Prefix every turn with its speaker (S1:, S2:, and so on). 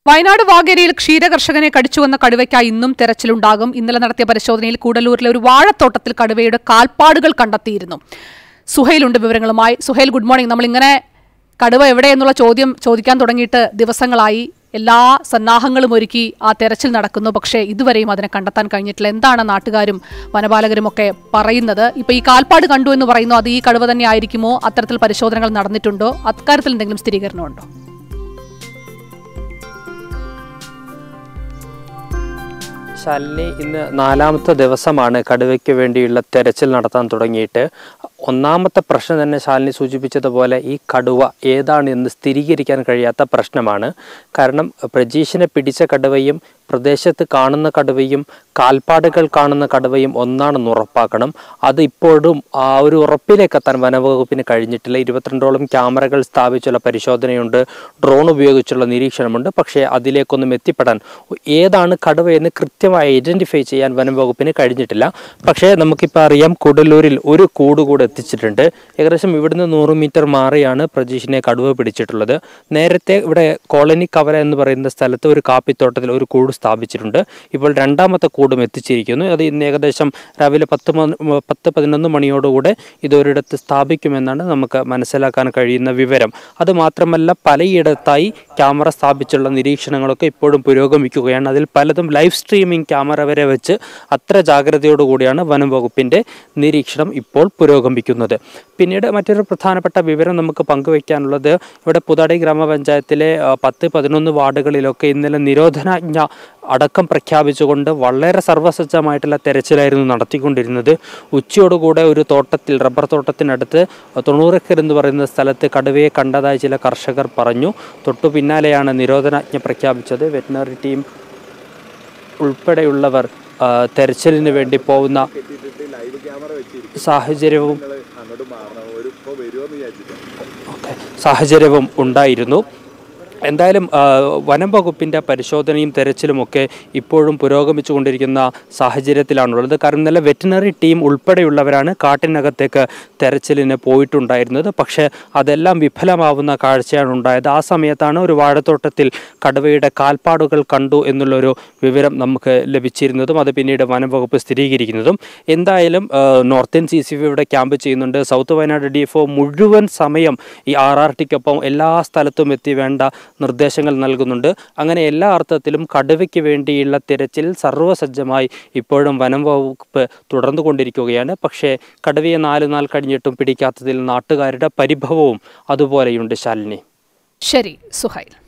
S1: വയനാട് വാഗേരിയിൽ ക്ഷീരകർഷകനെ കടിച്ചുവന്ന കടുവയ്ക്കായി ഇന്നും തെരച്ചിലുണ്ടാകും ഇന്നലെ നടത്തിയ പരിശോധനയിൽ കൂടലൂരിലെ ഒരു വാഴത്തോട്ടത്തിൽ കടുവയുടെ കാൽപ്പാടുകൾ കണ്ടെത്തിയിരുന്നു സുഹൈലുണ്ട് വിവരങ്ങളുമായി സുഹൈൽ ഗുഡ് മോർണിംഗ് നമ്മളിങ്ങനെ കടുവ എവിടെയെന്നുള്ള ചോദ്യം ചോദിക്കാൻ തുടങ്ങിയിട്ട് ദിവസങ്ങളായി എല്ലാ സന്നാഹങ്ങളും ഒരുക്കി ആ തെരച്ചിൽ നടക്കുന്നു പക്ഷേ ഇതുവരെയും അതിനെ കണ്ടെത്താൻ കഴിഞ്ഞിട്ടില്ല എന്താണ് നാട്ടുകാരും വനപാലകരും ഒക്കെ പറയുന്നത് ഇപ്പൊ ഈ കാൽപ്പാട് കണ്ടു എന്ന് പറയുന്നു അത് ഈ കടുവ തന്നെ ആയിരിക്കുമോ അത്തരത്തിൽ പരിശോധനകൾ നടന്നിട്ടുണ്ടോ അക്കാര്യത്തിൽ എന്തെങ്കിലും സ്ഥിരീകരണമുണ്ടോ
S2: ശാലിനി ഇന്ന് നാലാമത്തെ ദിവസമാണ് കടുവയ്ക്ക് വേണ്ടിയുള്ള തെരച്ചിൽ നടത്താൻ തുടങ്ങിയിട്ട് ഒന്നാമത്തെ പ്രശ്നം തന്നെ ശാലിനി സൂചിപ്പിച്ചതുപോലെ ഈ കടുവ ഏതാണ് എന്ന് സ്ഥിരീകരിക്കാൻ കഴിയാത്ത പ്രശ്നമാണ് കാരണം പ്രജീഷിനെ പിടിച്ച കടുവയും പ്രദേശത്ത് കാണുന്ന കടുവയും കാൽപ്പാടുകൾ കാണുന്ന കടുവയും ഒന്നാണെന്ന് ഉറപ്പാക്കണം അത് ഇപ്പോഴും ആ ഒരു ഉറപ്പിലേക്ക് എത്താൻ വനവകുപ്പിന് കഴിഞ്ഞിട്ടില്ല ഇരുപത്തിരണ്ടോളം ക്യാമറകൾ സ്ഥാപിച്ചുള്ള പരിശോധനയുണ്ട് ഡ്രോൺ ഉപയോഗിച്ചുള്ള നിരീക്ഷണമുണ്ട് പക്ഷേ അതിലേക്കൊന്നും എത്തിപ്പെടാൻ ഏതാണ് കടുവ എന്ന് കൃത്യമായി ഐഡന്റിഫൈ ചെയ്യാൻ വനംവകുപ്പിന് കഴിഞ്ഞിട്ടില്ല പക്ഷേ നമുക്കിപ്പോൾ അറിയാം കുടലൂരിൽ ഒരു കൂട് കൂടെ എത്തിച്ചിട്ടുണ്ട് ഏകദേശം ഇവിടുന്ന് നൂറ് മീറ്റർ മാറിയാണ് പ്രജീഷിനെ കടുവ പിടിച്ചിട്ടുള്ളത് നേരത്തെ ഇവിടെ കോളനി കവല എന്ന് പറയുന്ന സ്ഥലത്ത് ഒരു കാപ്പിത്തോട്ടത്തിൽ ഒരു കൂട് സ്ഥാപിച്ചിട്ടുണ്ട് ഇപ്പോൾ രണ്ടാമത്തെ കൂടും എത്തിച്ചിരിക്കുന്നു അത് ഇന്ന് ഏകദേശം രാവിലെ പത്ത് മണി പത്ത് പതിനൊന്ന് മണിയോടുകൂടെ ഇതൊരിടത്ത് സ്ഥാപിക്കുമെന്നാണ് നമുക്ക് മനസ്സിലാക്കാൻ കഴിയുന്ന വിവരം അത് മാത്രമല്ല പലയിടത്തായി ക്യാമറ സ്ഥാപിച്ചുള്ള നിരീക്ഷണങ്ങളൊക്കെ ഇപ്പോഴും പുരോഗമിക്കുകയാണ് അതിൽ പലതും ലൈവ് സ്ട്രീമിംഗ് ക്യാമറ വരെ വെച്ച് അത്ര ജാഗ്രതയോടുകൂടിയാണ് വനം വകുപ്പിൻ്റെ നിരീക്ഷണം ഇപ്പോൾ പുരോഗമിക്കുന്നത് പിന്നീട് മറ്റൊരു പ്രധാനപ്പെട്ട വിവരം നമുക്ക് പങ്കുവയ്ക്കാനുള്ളത് ഇവിടെ പുതാടി ഗ്രാമപഞ്ചായത്തിലെ ആ, പത്ത് പതിനൊന്ന് വാർഡുകളിലൊക്കെ ഇന്നലെ നിരോധനാജ്ഞ അടക്കം പ്രഖ്യാപിച്ചുകൊണ്ട് വളരെ സർവ്വസജ്ജമായിട്ടുള്ള തെരച്ചിലായിരുന്നു നടത്തിക്കൊണ്ടിരുന്നത് ഉച്ചയോടുകൂടെ ഒരു തോട്ടത്തിൽ റബ്ബർ തോട്ടത്തിനടുത്ത് തൊണ്ണൂറക്കർ എന്ന് പറയുന്ന സ്ഥലത്ത് കടുവയെ കണ്ടതായി ചില കർഷകർ പറഞ്ഞു തൊട്ടു പിന്നാലെയാണ് നിരോധനാജ്ഞ പ്രഖ്യാപിച്ചത് വെറ്റിനറി ടീം ഉൾപ്പെടെയുള്ളവർ ആ, തെരച്ചിലിന് വേണ്ടി പോകുന്ന സാഹചര്യവും ഓക്കെ സാഹചര്യവും ഉണ്ടായിരുന്നു എന്തായാലും ആ, വനം വകുപ്പിൻ്റെ പരിശോധനയും തെരച്ചിലുമൊക്കെ ഇപ്പോഴും പുരോഗമിച്ചുകൊണ്ടിരിക്കുന്ന സാഹചര്യത്തിലാണുള്ളത് കാരണം ഇന്നലെ വെറ്റിനറി ടീം ഉൾപ്പെടെയുള്ളവരാണ് കാട്ടിനകത്തേക്ക് തെരച്ചിലിന് പോയിട്ടുണ്ടായിരുന്നത് പക്ഷേ അതെല്ലാം വിഫലമാവുന്ന കാഴ്ചയാണ് ഉണ്ടായത് ആ സമയത്താണ് ഒരു വാഴത്തോട്ടത്തിൽ കടുവയുടെ കാൽപ്പാടുകൾ കണ്ടു എന്നുള്ളൊരു വിവരം നമുക്ക് ലഭിച്ചിരുന്നതും അത് പിന്നീട് വനം വകുപ്പ് സ്ഥിരീകരിക്കുന്നതും എന്തായാലും ആ, നോർത്തേൺ സി സി ഇവിടെ ക്യാമ്പ് ചെയ്യുന്നുണ്ട് south Wayanad D F O മുഴുവൻ സമയം ഈ ആർ ആർ ടിക്കൊപ്പം എല്ലാ സ്ഥലത്തും എത്തി വേണ്ട നിർദ്ദേശങ്ങൾ നൽകുന്നുണ്ട് അങ്ങനെ എല്ലാ അർത്ഥത്തിലും കടുവയ്ക്ക് വേണ്ടിയുള്ള തിരച്ചിൽ സർവ്വസജ്ജമായി ഇപ്പോഴും വനം വകുപ്പ് തുടർന്നുകൊണ്ടിരിക്കുകയാണ് പക്ഷേ കടുവയെ നാല് നാൾ കഴിഞ്ഞിട്ടും പിടിക്കാത്തതിൽ നാട്ടുകാരുടെ പരിഭവവും അതുപോലെയുണ്ട് ശാലിനി
S1: ശരി സുഹൈൽ